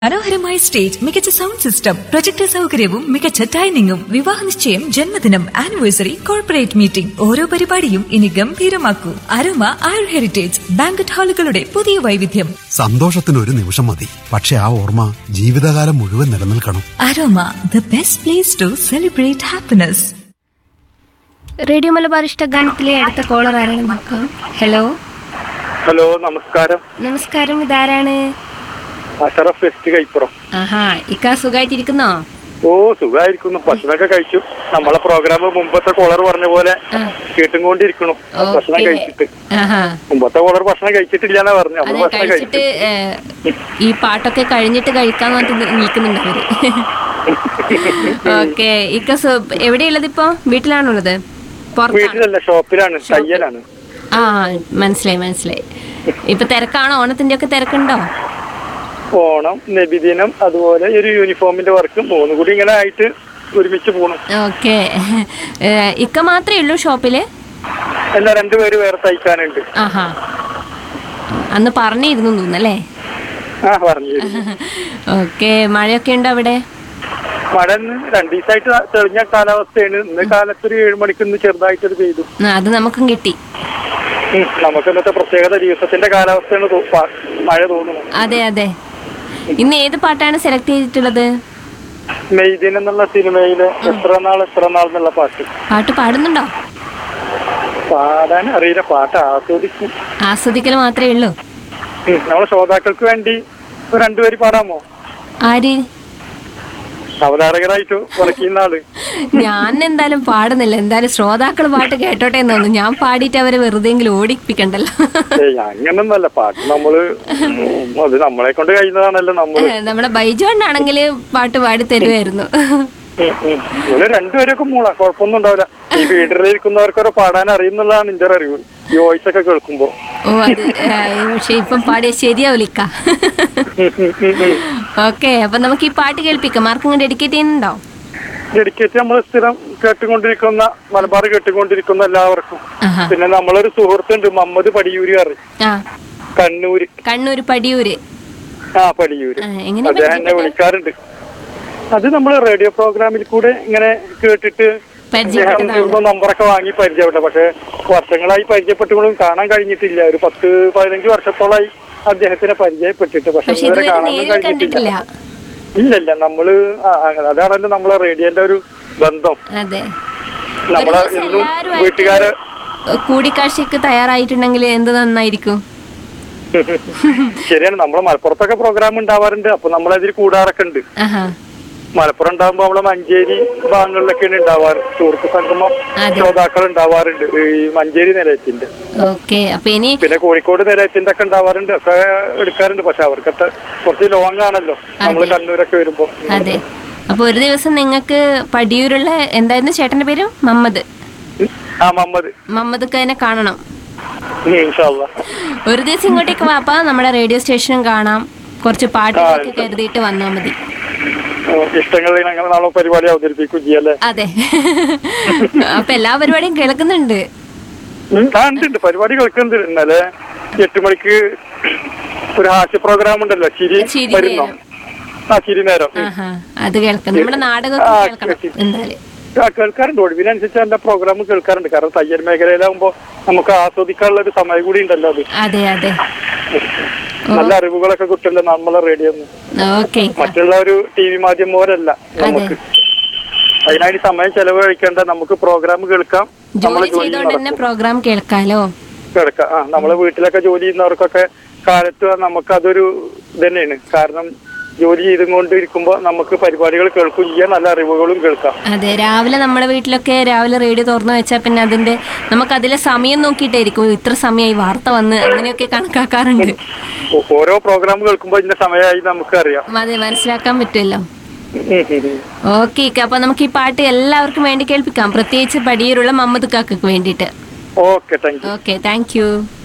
മനോഹരമായ സ്റ്റേജ് മികച്ച sound system projector സൗകര്യവും മികച്ച ഡൈനിങ്ങും വിവാഹ നിശ്ചയം ജന്മദിനം ആനിവേഴ്സറി കോർപ്പറേറ്റ് മീറ്റിംഗ് ഓരോ പരിപാടിയും ഇനി ഗംഭീരമാക്കൂ അരോമ ആയുർ ഹെറിറ്റേജ് ബാങ്കറ്റ് ഹാളുകളുടെ പുതിയ വൈവിധ്യം സന്തോഷത്തിന് ഒരു നിമിഷം മതി പക്ഷെ ആ ഓർമ്മ ജീവിതകാലം മുഴുവൻ നിലനിൽക്കണം Aroma the best place to celebrate happiness radio Malabar ഇഷ്ടഗാനത്തിലെ അടുത്ത കോളർ ആരാണ് നോക്കാം ഹലോ ഹലോ നമസ്കാരം നമസ്കാരം ഇതാരാണ് അഷറഫ് ഫെസ്റ്റ് കൈപ്പുറം ആഹാ ഇക്ക സുഖമായിട്ടിരിക്കുന്നോ ഓ സുഖമായിരിക്കുന്നു ഭക്ഷണമൊക്കെ കഴിച്ചു നമ്മളെ പ്രോഗ്രാം മുമ്പത്തെ കോളർ പറഞ്ഞ പോലെ കേട്ടുകൊണ്ടിരിക്കണു ഭക്ഷണം ഓക്കെ കഴിച്ചിട്ട് ആഹാ മുമ്പത്തെ കോളർ ഭക്ഷണം കഴിച്ചിട്ടില്ല എന്നാ പറഞ്ഞു അതെ നമ്മള് ഭക്ഷണം കഴിച്ചിട്ട് കഴിച്ചു ഏ, ഈ പാട്ടൊക്കെ കഴിഞ്ഞിട്ട് കഴിക്കാന്ന് പറഞ്ഞിട്ട് നിൽക്കുന്നുണ്ട് അവര് ഓക്കെ ഇക്ക സു- എവിടെയുള്ളത് ഇപ്പൊ വീട്ടിലാണുള്ളത് പുറത്താണ് വീട്ടിലല്ല ഷോപ്പിലാണ് തയ്യലാണ് ആ മനസ്സിലായി മനസ്സിലായി ഇപ്പൊ തിരക്കാണോ ഓണത്തിന്റെ ഒക്കെ തിരക്കുണ്ടോ ഓണം നബിദിനം അതുപോലെ ഒരു യൂണിഫോമിന്റെ വർക്ക് മൂന്നും കൂടി ഇങ്ങനെ ആയിട്ട് ഒരുമിച്ച് പോണു ഓക്കെ ഇക്ക മാത്രമേ ഉള്ളൂ ഷോപ്പില് എന്നാ രണ്ടുപേര് വേറെ തയ്ക്കാനുണ്ട് ആഹാ അന്ന് പറഞ്ഞിരുന്നു തോന്നല്ലേ ആ പറഞ്ഞു ഓക്കെ മഴയൊക്കെ ഉണ്ടോ അവിടെ മഴ ഇന്ന് രണ്ടു ദിവസമായിട്ട് തെളിഞ്ഞ കാലാവസ്ഥയാണ് ഇന്ന് കാലത്ത് ഒരു ഏഴ് മണിക്ക് ഇന്ന് ചെറുതായിട്ടൊരു പെയ്തു ആ, അത് നമുക്കും കിട്ടി ഉം, നമുക്ക് ഇന്നത്തെ പ്രത്യേകത ദിവസത്തിന്റെ കാലാവസ്ഥയാണ് തോ- പ- മഴ തോന്നുന്നു അതെ അതെ ഇന്ന് ഏത് പാട്ടാണ് സെലക്ട് ചെയ്തിട്ടുള്ളത് മെയ്ദിൻ എന്നുള്ള സിനിമയിലെ എത്ര നാൾ എത്ര നാൾ എന്നുള്ള പാട്ട് പാട്ട് പാടുന്നുണ്ടോ പാടാൻ അറിയില്ല പാട്ട് ആസ്വദിക്കും ആസ്വദിക്കൽ മാത്രമേ ഉള്ളൂ ഉം, നമ്മളെ ശ്രോതാക്കൾക്ക് വേണ്ടി ഒരു രണ്ടുപേര് പാടാമോ ആര് അവതാരകരായിട്ട് വർക്കുന്ന ആള് ഞാൻ എന്തായാലും പാടുന്നില്ല എന്തായാലും ശ്രോതാക്കൾ പാട്ട് കേട്ടോട്ടെ എന്ന് തോന്നുന്നു ഞാൻ പാടിയിട്ട് അവരെ വെറുതെങ്കിലും ഓടിപ്പിക്കണ്ടല്ലോ ഏയ് അങ്ങനൊന്നല്ല പാട്ട് നമ്മള് ഉം, അത് നമ്മളെ കൊണ്ട് കഴിയുന്നതാണല്ലോ നമ്മള് നമ്മുടെ ബൈജു അണ്ണാണെങ്കിൽ പാട്ട് പാടി തരുമായിരുന്നു ഉം, ഉം. ഇവിടെ രണ്ടുപേരൊക്കെ മൂള കുഴപ്പമൊന്നും ഉണ്ടാവില്ല ഈ വീട്ടിലിരിക്കുന്നവർക്കൊക്കെ പാടാൻ അറിയുന്നുള്ളതാണ് എന്റെ ഒരു അറിവ് ഈ വോയിസ് ഒക്കെ കേൾക്കുമ്പോ ഓ അത് ആ, പക്ഷെ ഇപ്പം പാടിയ ശരിയാവില്ല ഓക്കെ അപ്പൊ നമുക്ക് ഈ പാട്ട് കേൾപ്പിക്കാം ആർക്കും ഡെഡിക്കേറ്റ് ചെയ്യുന്നുണ്ടോ ഡെഡിക്കേറ്റ് നമ്മൾ സ്ഥിരം കേട്ടുകൊണ്ടിരിക്കുന്ന മലബാർ കേട്ടുകൊണ്ടിരിക്കുന്ന എല്ലാവർക്കും ആഹാ. പിന്നെ നമ്മളൊരു സുഹൃത്തുണ്ട് മുഹമ്മദ് പടിയൂര് കറി ആ കണ്ണൂര് കണ്ണൂർ പടിയൂര് ആ പടിയൂര് ആ, എങ്ങനെ അദ്ദേഹം എന്നെ വിളിക്കാറുണ്ട് അത് നമ്മൾ റേഡിയോ പ്രോഗ്രാമിൽ കൂടെ ഇങ്ങനെ കേട്ടിട്ട് പരിചയപ്പെട്ടതാണ്. അദ്ദേഹം നമ്പറൊക്കെ വാങ്ങി പരിചയപ്പെട്ട പക്ഷെ വർഷങ്ങളായി പരിചയപ്പെട്ടുകൊണ്ടും കാണാൻ കഴിഞ്ഞിട്ടില്ല ഒരു പത്ത് പതിനഞ്ച് വർഷത്തോളായി അദ്ദേഹത്തിനെ പരിചയപ്പെട്ടിട്ട് പക്ഷെ പക്ഷെ ഇതുവരെ ഇതുവരെ കാണാനും നേരിൽ കണ്ടിട്ടില്ല കഴിഞ്ഞിട്ടില്ല ഇല്ലല്ല നമ്മള് ആ, അങ്ങനെ അതാണല്ലോ നമ്മളെ റേഡിയോന്റെ ഒരു ബന്ധം അതെ നമ്മളെ ഒരു ദിവസം എന്നും എല്ലാവരുമായിട്ട് വീട്ടുകാരെ കൂടിക്കാഴ്ചക്ക് തയ്യാറായിട്ടുണ്ടെങ്കിൽ എന്ത് നന്നായിരിക്കും ശരിയാണ് നമ്മളെ മലപ്പുറത്തൊക്കെ പ്രോഗ്രാം ഉണ്ടാവാറുണ്ട് അപ്പൊ നമ്മളതിൽ കൂടാറൊക്കെ ഉണ്ട് ആഹാ മലപ്പുറം ഉണ്ടാകുമ്പോ നമ്മളെ മഞ്ചേരി ഭാഗങ്ങളിലൊക്കെയാണ് ഉണ്ടാവാറ് സുഹൃത്ത് സംഗമം അതെ. ശ്രോതാക്കൾ ഉണ്ടാവാറുണ്ട് ഈ മഞ്ചേരി നിലയത്തിന്റെ ഓക്കെ അപ്പൊ ഇനി പിന്നെ കോഴിക്കോട് നിലയത്തിന്റെ ഒക്കെ ഉണ്ടാവാറുണ്ട് ഒക്കെ എടുക്കാറുണ്ട് പക്ഷെ അവർക്കൊക്കെ കുറച്ച് ലോങ് ആണല്ലോ നമ്മള് അതെ. കണ്ണൂരൊക്കെ വരുമ്പോ അതെ അപ്പൊ ഒരു ദിവസം നിങ്ങൾക്ക് പടിയൂരുള്ള എന്തായിരുന്നു ചേട്ടന്റെ പേര് മമ്മദ് ആ മമ്മദ് മമ്മദ് ഖാനെ കാണണം ഉം, ഇൻഷാല്ലാ ഒരു ദിവസം ഇങ്ങോട്ടേക്ക് വാപ്പാ നമ്മുടെ റേഡിയോ സ്റ്റേഷനും കാണാം കുറച്ച് പാട്ടുകളൊക്കെ കരുതിയിട്ട് വന്നാൽ മതി ഉം, ഇഷ്ടങ്ങളിൽ അങ്ങനെ നാളെ പരിപാടി അവതരിപ്പിക്കും ചെയ്യല്ലേ അതെ അപ്പൊ എല്ലാ പരിപാടിയും കേൾക്കുന്നുണ്ട് ഉം, ആ ഉണ്ട് ഉണ്ട് പരിപാടി കേൾക്കുന്നുണ്ട് ഇന്നലെ എട്ട് മണിക്ക് ഒരു ഹാസ്യ പ്രോഗ്രാം ഉണ്ടല്ലോ ചിരി ചിരി വരുന്നോ നേരം. ആ ചിരി നേരം ഉം. ആഹാ അത് കേൾക്കാം നമ്മുടെ നാടകമൊക്കെ ആ, കേൾക്കണം കേൾക്കും. എന്തായാലും ആ, കേൾക്കാറുണ്ട് ഒഴിവിനനുസരിച്ച് എന്റെ പ്രോഗ്രാം കേൾക്കാറുണ്ട് കാരണം തയ്യൽ മേഖലയിലാകുമ്പോ നമുക്ക് ആസ്വദിക്കാനുള്ള ഒരു സമയം കൂടി ഉണ്ടല്ലോ അത് അതെ അതെ നല്ല അറിവുകളൊക്കെ കിട്ടുമല്ലോ നമ്മളെ റേഡിയോ ഓക്കെ മറ്റുള്ള ഒരു ടി വി മാധ്യമം പോലല്ല നമുക്ക് അതിനായി സമയം ചെലവഴിക്കേണ്ട നമുക്ക് പ്രോഗ്രാം കേൾക്കാം നമ്മളെ ജോലി ജോലി ചെയ്തോണ്ട് തന്നെ നടക്കും പ്രോഗ്രാം കേൾക്കാലോ കേൾക്കാം ആ നമ്മളെ വീട്ടിലൊക്കെ ജോലി ചെയ്യുന്നവർക്കൊക്കെ കാലത്ത് നമുക്ക് അതൊരു തന്നെയാണ് കാരണം ജോലി ചെയ്തുകൊണ്ടിരിക്കുമ്പോൾ നമുക്ക് പരിപാടികൾ കേൾക്കുകയും ചെയ്യാം നല്ല അറിവുകളും കേൾക്കാം അതെ രാവിലെ നമ്മുടെ വീട്ടിലൊക്കെ രാവിലെ റേഡിയോ തുറന്നു വെച്ചാൽ പിന്നെ അതിന്റെ നമുക്ക് അതിലെ സമയം നോക്കിയിട്ടായിരിക്കും ഇത്ര സമയമായി വാർത്ത വന്ന് അങ്ങനെയൊക്കെ കണക്കാക്കാറുണ്ട് ഓ- ഓരോ പ്രോഗ്രാം കേൾക്കുമ്പോൾ ഇതിന്റെ സമയമായി നമുക്കറിയാം അതെ മനസ്സിലാക്കാൻ പറ്റുമല്ലോ ഉം, ഉം, ഉം. ഓക്കെ അപ്പൊ നമുക്ക് ഈ പാട്ട് എല്ലാവർക്കും വേണ്ടി കേൾപ്പിക്കാം പ്രത്യേകിച്ച് പടിയൂരുള്ള മമ്മദ് കാക്കക്ക് വേണ്ടിയിട്ട് okay thank you okay thank U